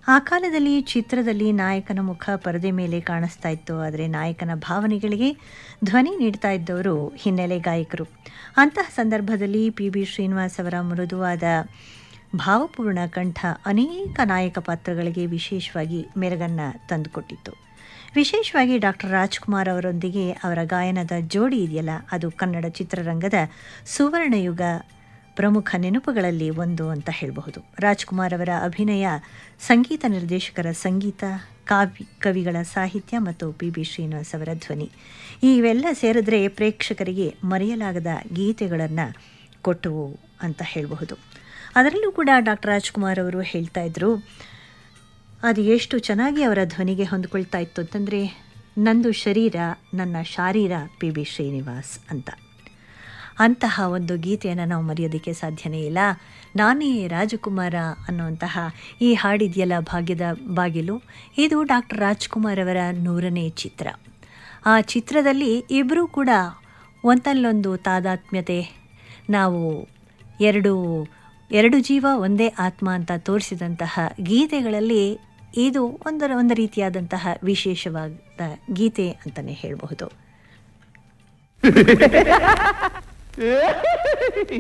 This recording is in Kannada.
ಆ ಕಾಲದಲ್ಲಿ ಚಿತ್ರದಲ್ಲಿ ನಾಯಕನ ಮುಖ ಪರದೆ ಮೇಲೆ ಕಾಣಿಸ್ತಾ ಇತ್ತು ಆದರೆ ನಾಯಕನ ಭಾವನೆಗಳಿಗೆ ಧ್ವನಿ ನೀಡ್ತಾ ಇದ್ದವರು ಹಿನ್ನೆಲೆ ಗಾಯಕರು ಅಂತಹ ಸಂದರ್ಭದಲ್ಲಿ ಪಿ ಬಿ ಶ್ರೀನಿವಾಸ್ ಅವರ ಮೃದುವಾದ ಭಾವಪೂರ್ಣ ಕಂಠ ಅನೇಕ ನಾಯಕ ಪಾತ್ರಗಳಿಗೆ ವಿಶೇಷವಾಗಿ ಮೆರುಗನ್ನು ತಂದುಕೊಟ್ಟಿತ್ತು ವಿಶೇಷವಾಗಿ ಡಾಕ್ಟರ್ ರಾಜ್ಕುಮಾರ್ ಅವರೊಂದಿಗೆ ಅವರ ಗಾಯನದ ಜೋಡಿ ಇದೆಯಲ್ಲ ಅದು ಕನ್ನಡ ಚಿತ್ರರಂಗದ ಸುವರ್ಣಯುಗ ಪ್ರಮುಖ ನೆನಪುಗಳಲ್ಲಿ ಒಂದು ಅಂತ ಹೇಳಬಹುದು ರಾಜ್ಕುಮಾರ್ ಅವರ ಅಭಿನಯ ಸಂಗೀತ ನಿರ್ದೇಶಕರ ಸಂಗೀತ ಕಾವ್ಯ ಕವಿಗಳ ಸಾಹಿತ್ಯ ಮತ್ತು ಪಿ ಬಿ ಶ್ರೀನಿವಾಸ್ ಅವರ ಧ್ವನಿ ಇವೆಲ್ಲ ಸೇರಿದ್ರೆ ಪ್ರೇಕ್ಷಕರಿಗೆ ಮರೆಯಲಾಗದ ಗೀತೆಗಳನ್ನು ಕೊಟ್ಟವು ಅಂತ ಹೇಳಬಹುದು ಅದರಲ್ಲೂ ಕೂಡ ಡಾಕ್ಟರ್ ರಾಜ್ಕುಮಾರ್ ಅವರು ಹೇಳ್ತಾ ಇದ್ರು ಅದು ಎಷ್ಟು ಚೆನ್ನಾಗಿ ಅವರ ಧ್ವನಿಗೆ ಹೊಂದ್ಕೊಳ್ತಾ ಇತ್ತು ಅಂತಂದರೆ ನಂದು ಶರೀರ ನನ್ನ ಶಾರೀರ ಪಿ ಬಿ ಶ್ರೀನಿವಾಸ್ ಅಂತ ಅಂತಹ ಒಂದು ಗೀತೆಯನ್ನು ನಾವು ಮರೆಯೋದಕ್ಕೆ ಸಾಧ್ಯನೇ ಇಲ್ಲ ನಾನೇ ರಾಜಕುಮಾರ ಅನ್ನುವಂತಹ ಈ ಹಾಡಿದೆಯಲ್ಲ ಭಾಗ್ಯದ ಬಾಗಿಲು ಇದು ಡಾಕ್ಟರ್ ರಾಜ್ಕುಮಾರ್ ಅವರ ನೂರನೇ ಚಿತ್ರ ಆ ಚಿತ್ರದಲ್ಲಿ ಇಬ್ಬರೂ ಕೂಡ ಒಂದಲ್ಲೊಂದು ತಾದಾತ್ಮ್ಯತೆ ನಾವು ಎರಡು ಎರಡು ಜೀವ ಒಂದೇ ಆತ್ಮ ಅಂತ ತೋರಿಸಿದಂತಹ ಗೀತೆಗಳಲ್ಲಿ ಇದು ಒಂದರ ಒಂದು ರೀತಿಯಾದಂತಹ ವಿಶೇಷವಾದ ಗೀತೆ ಅಂತಲೇ ಹೇಳಬಹುದು